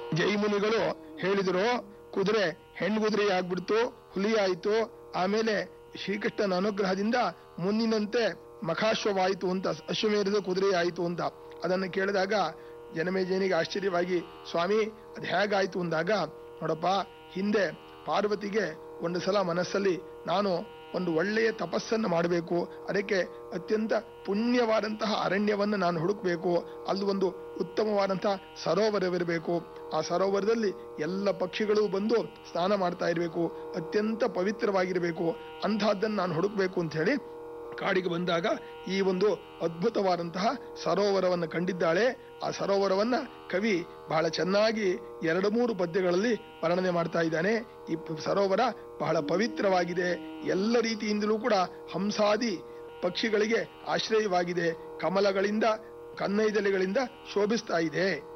ಜೈಮುನಿಗಳು ಹೇಳಿದ್ರು ಕುದುರೆ ಹೆಣ್ಗುದುರೆ ಆಗ್ಬಿಡ್ತು ಹುಲಿ ಆಯ್ತು ಆಮೇಲೆ ಶ್ರೀಕೃಷ್ಣನ ಅನುಗ್ರಹದಿಂದ ಮುನ್ನಿನಂತೆ ಮಖಾಶ್ವವಾಯಿತು ಅಂತ ಅಶ್ವಮೇಧದ ಕುದುರೆ ಆಯಿತು ಅಂತ ಅದನ್ನು ಕೇಳಿದಾಗ ಜನಮೇಜನಿಗೆ ಆಶ್ಚರ್ಯವಾಗಿ ಸ್ವಾಮಿ ಅದು ಹೇಗಾಯ್ತು ಅಂದಾಗ ನೋಡಪ್ಪ ಹಿಂದೆ ಪಾರ್ವತಿಗೆ ಒಂದು ಸಲ ಮನಸ್ಸಲ್ಲಿ ನಾನು ಒಂದು ಒಳ್ಳೆಯ ತಪಸ್ಸನ್ನು ಮಾಡಬೇಕು ಅದಕ್ಕೆ ಅತ್ಯಂತ ಪುಣ್ಯವಾದಂತಹ ಅರಣ್ಯವನ್ನು ನಾನು ಹುಡುಕ್ಬೇಕು ಅಲ್ಲಿ ಒಂದು ಉತ್ತಮವಾದಂತಹ ಸರೋವರವಿರಬೇಕು ಆ ಸರೋವರದಲ್ಲಿ ಎಲ್ಲ ಪಕ್ಷಿಗಳು ಬಂದು ಸ್ನಾನ ಮಾಡ್ತಾ ಇರಬೇಕು ಅತ್ಯಂತ ಪವಿತ್ರವಾಗಿರಬೇಕು ಅಂತಹದ್ದನ್ನು ನಾನು ಹುಡುಕ್ಬೇಕು ಅಂತ ಹೇಳಿ ಕಾಡಿಗೆ ಬಂದಾಗ ಈ ಒಂದು ಅದ್ಭುತವಾದಂತಹ ಸರೋವರವನ್ನು ಕಂಡಿದ್ದಾಳೆ ಆ ಸರೋವರವನ್ನ ಕವಿ ಬಹಳ ಚೆನ್ನಾಗಿ ಎರಡು ಮೂರು ಪದ್ಯಗಳಲ್ಲಿ ವರ್ಣನೆ ಮಾಡ್ತಾ ಇದ್ದಾನೆ ಈ ಪ- ಸರೋವರ ಬಹಳ ಪವಿತ್ರವಾಗಿದೆ ಎಲ್ಲ ರೀತಿಯಿಂದಲೂ ಕೂಡ ಹಂಸಾದಿ ಪಕ್ಷಿಗಳಿಗೆ ಆಶ್ರಯವಾಗಿದೆ ಕಮಲಗಳಿಂದ ಕನ್ನೈದಲೆಗಳಿಂದ ಶೋಭಿಸ್ತಾ ಇದೆ